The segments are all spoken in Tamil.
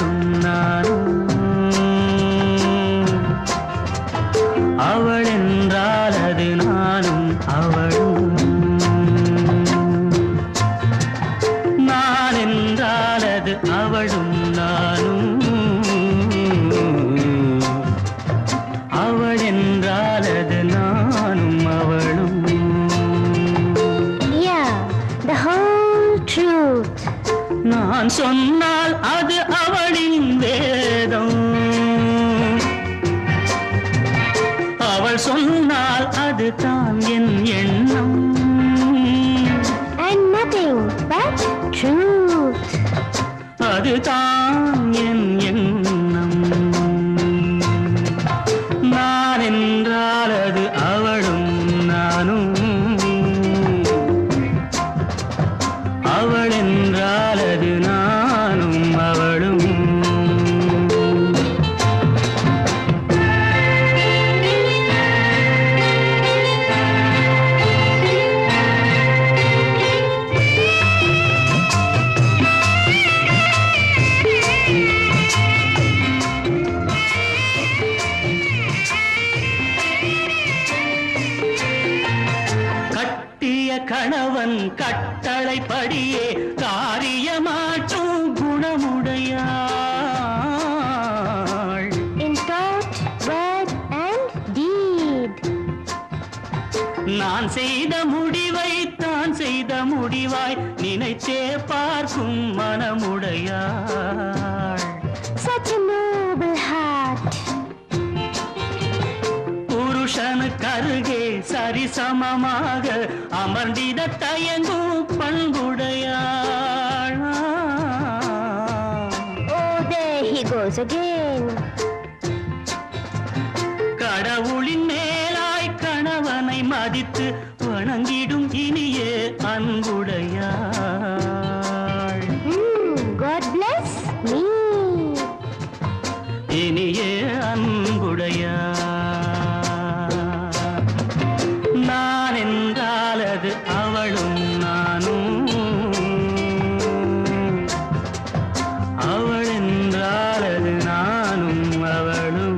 அவளும் நானும் அவள் என்றால் அது நானும் அவளும் நான் என்றால் அது அவளும் நானும் அவள் என்றால் அது நானும் அவளும் Yeah, the whole truth. நான் சொன்னால் அது அவளின் வேதம் அவள் சொன்னால் அது தான் என் எண்ணம் And nothing but truth. அதுதான் என் எண்ணம் நான் என்றால் அது அவளும் நானும் அவள் என்றால் அது நானும் அவளும் கட்டிய கணவன் கட்டளைப்படியே காரியமாற்றும் குணமுடையாள் In thought, word, and deed. நான் செய்த முடிவை தான் செய்த முடிவாய் நினைத்தே பார்க்கும் மனமுடையாள் Such a noble heart. புருஷனுக்கு அருகே சரிசமமாக அமர்ந்திட தயங்கும் பண்புடையாள் Oh, there he goes again. கடவுளின் மேலாய் கணவனை மதித்து வணங்கிடும் இனிய அன்புடையாள் Hmm, God bless me. இனிய அன்புடையாள் நான் என்றால் அது அவளும் நானும் அவள் என்றால் அது நானும் அவளும்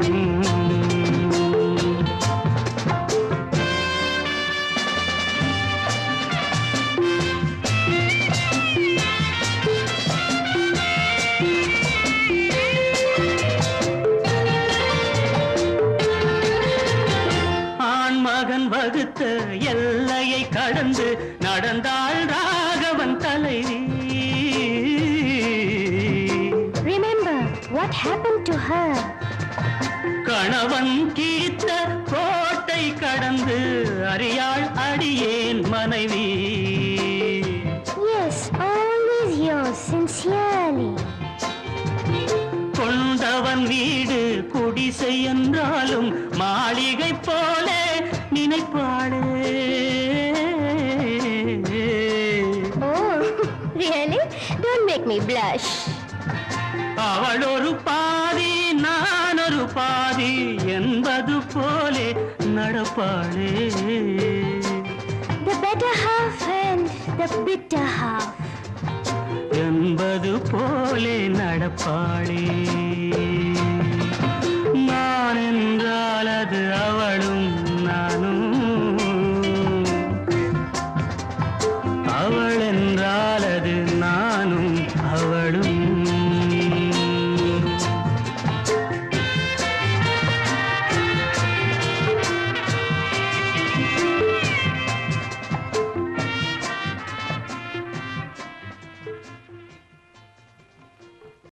ஆண்மகன் வகுத்த எல்லையை கடந்து நடந்தாள் ராகவன் தலைவி Remember what happened to her. கணவன் கிழித்த கோட்டை கடந்து அறியாள் அடியேன் மனைவி Yes, always yours sincerely. கொண்டவன் வீடு குடிசை என்றாலும் மாளிகை போல நினைப்பாளே Oh, really? Don't make me blush. அவள் ஒரு பாதி நான் ஒரு பாதி என்பது போலே நடப்பாளே The better half and the bitter half. என்பது போலே நடப்பாளே